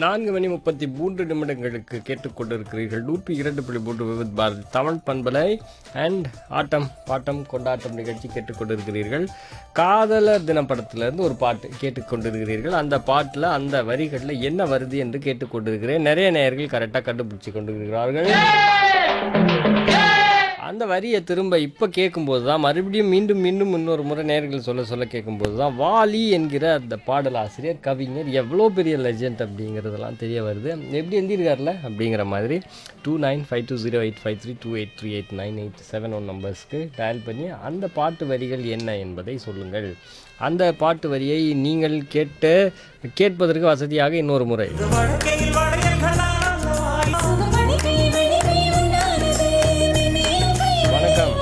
நான்கு மணி முப்பத்தி மூன்று நிமிடங்களுக்கு கேட்டுக்கொண்டிருக்கிறீர்கள் நூற்றி இரண்டு புள்ளி மூன்று விவித் பாரதி தமிழ் பண்பலை அண்ட் ஆட்டம் பாட்டம் கொண்டாட்டம் நிகழ்ச்சி கேட்டுக்கொண்டிருக்கிறீர்கள் காதலர் தின படத்திலிருந்து ஒரு பாட்டு கேட்டுக்கொண்டிருக்கிறீர்கள் அந்த பாட்டில் அந்த வரிகளில் என்ன வருது என்று கேட்டுக்கொண்டிருக்கிறேன் நிறைய நேயர்கள் கரெக்டாக கண்டுபிடிச்சு கொண்டிருக்கிறார்கள் அந்த வரியை திரும்ப இப்போ கேட்கும்போது தான் மறுபடியும் மீண்டும் மீண்டும் இன்னொரு முறை நேர்கள் சொல்ல சொல்ல கேட்கும்போது தான் வாலி என்கிற அந்த பாடலாசிரியர் கவிஞர் எவ்வளோ பெரிய லெஜெண்ட் அப்படிங்கிறதெல்லாம் தெரிய வருது எப்படி எழுதியிருக்காருல அப்படிங்கிற மாதிரி two nine five two zero eight five three two eight three eight nine eight seven one நம்பர்ஸ்க்கு டயல் பண்ணி அந்த பாட்டு வரிகள் என்ன என்பதை சொல்லுங்கள் அந்த பாட்டு வரியை நீங்கள் கேட்டு கேட்பதற்கு வசதியாக இன்னொரு முறை வழக்கையில் வளையல்களால் சுகமணி கை மணி கை உண்டானது மென்மேலும் கை வணக்கம்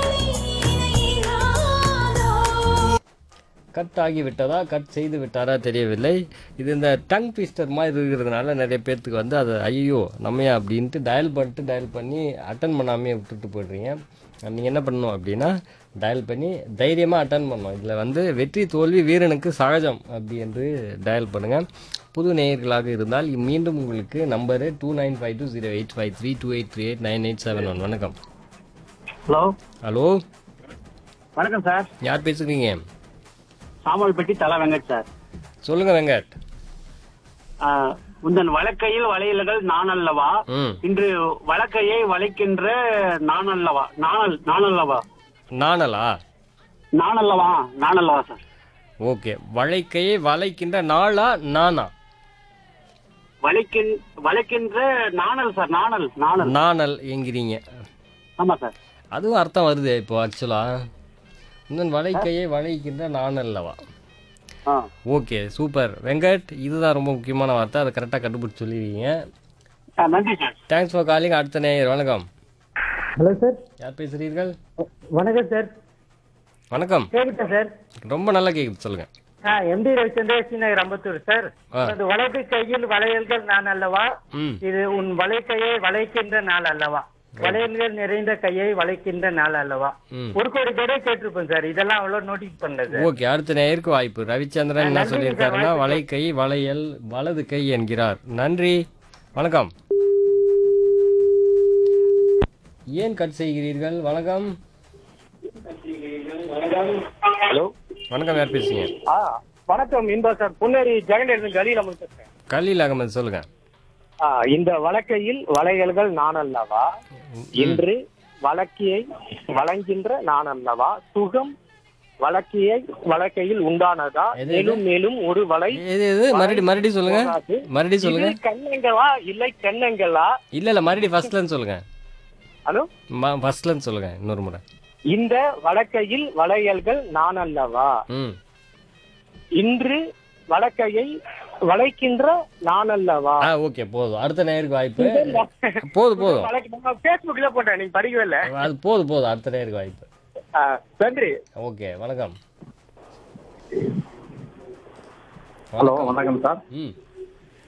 இணையாதோ கட் ஆகிவிட்டதா கட் செய்து விட்டாரா தெரியவில்லை இது இந்த டங் ட்விஸ்டர் மாதிரி இருக்கிறதுனால நிறைய பேர்த்துக்கு வந்து அது ஐயோ நம்மையா அப்படின்ட்டு டயல் பண்ணிட்டு டயல் பண்ணி அட்டன் பண்ணாமே விட்டுட்டு போயிடுறீங்க நீங்கள் என்ன பண்ணணும் அப்படின்னா டயல் பண்ணி தைரியமாக அட்டன் பண்ணணும் இதில் வந்து வெற்றி தோல்வி வீரனுக்கு சகஜம் அப்படி என்று டயல் பண்ணுங்கள் புது நேயர்களாக இருந்தால் மீண்டும் உங்களுக்கு number two nine five two zero eight five three two eight three eight nine eight seven one வணக்கம் ஹலோ ஹலோ வணக்கம் சார் யார் பேசுகிறீங்க சாமல்பட்டி தலா வெங்கட் சார் சொல்லுங்கள் வெங்கட் ஆஹ், உந்தன் வழக்கையில் வளையல்கள் நான் அல்லவா ம் இன்று வழக்கையை வளைக்கின்ற நான் அல்லவா நானல் நான் அல்லவா நானலா நான் அல்லவா நான் அல்லவா சார் ஓகே வளைக்கையை வளைக்கின்ற நாளா நானா வளைக்கின் வளைக்கின்ற நாணல் சார் நாணல் நாணல் நாணல் என்கிறீங்க ஆமா சார் அதுவும் அர்த்தம் வருது இப்போ ஆக்சுவலா இன்னும் வளைக்கையை வளைக்கின்ற நாணல்லவா ஆ. ஓகே சூப்பர் வெங்கட் இதுதான் ரொம்ப முக்கியமான வார்த்தை அதை கரெக்டாக கண்டுபிடிச்சி சொல்லிடுவீங்க ஆ, நன்றி சார் தேங்க்ஸ் ஃபார் காலிங் அடுத்த நேயர் வணக்கம் ஹலோ சார் யார் பேசுகிறீர்கள் வணக்கம் சார் வணக்கம் கேக்குதா சார் ரொம்ப நல்லா கேட்குது சொல்லுங்க ஆ எம்டி ரவிச்சந்திர நகர் அம்பத்தூர் சார் ஆ. அது வலது கையில் வளையல்கள் நான் அல்லவா ம் இது உன் வளைக்கையை வளைக்கின்ற நாள் அல்லவா வளையல்கள் நிறைந்த கையை வளைக்கின்ற நாள் அல்லவா ம் ஒரு கோடி தடவை கேட்டிருப்பேன் சார் இதெல்லாம் அவ்வளவு நோட்டீஸ் பண்ணல சார் ஓகே அடுத்த நேயருக்கு வாய்ப்பு ரவிச்சந்திரன் என்ன நன்றி சொல்லியிருக்காருன்னா சார், வளைக்கை வளையல் வலது கை என்கிறார் நன்றி வணக்கம் ஏன் கட் செய்கிறீர்கள் வணக்கம் ஹலோ வணக்கம் யார் பேசுறீங்க ஆ வணக்கம் இன்பா சார் பொன்னேரி ஜெகன் எழுந்து கலியில் அமர்ந்திருக்கேன் கலீல் அகமது சொல்லுங்க ஆ, இந்த வழக்கையில் வளையல்கள் நான் அல்லவா இன்று வழக்கியை வழங்கின்ற நான் அல்லவா சுகம் வழக்கியை வழக்கையில் உண்டானதா எது, மேலும் மேலும் ஒரு வலை எது எது மறுபடி மறுபடி சொல்லுங்க போகாது. மறுபடி சொல்லுங்க இது கண்ணங்களா இல்லை கண்ணங்களா இல்ல இல்ல மறுபடி ஃபர்ஸ்ட்லன்னு சொல்லுங்க ஹலோ ஃபர்ஸ்ட்லன்னு சொல்லுங்க இன்னொரு முறை இந்த வழக்கையில் வளையல்கள் நான் அல்லவா ம் இன்று வழக்கையை வளைக்கின்ற நான் அல்லவா ஆ ஓகே போதும் அடுத்த நேருக்கு வாய்ப்பு போதும் போதும் பேஸ்புக்ல போட்டேன் நீங்க படிக்கவே இல்ல அது போதும் போதும் அடுத்த நேருக்கு வாய்ப்பு ஆ, நன்றி ஓகே வணக்கம் ஹலோ வணக்கம் சார் ம்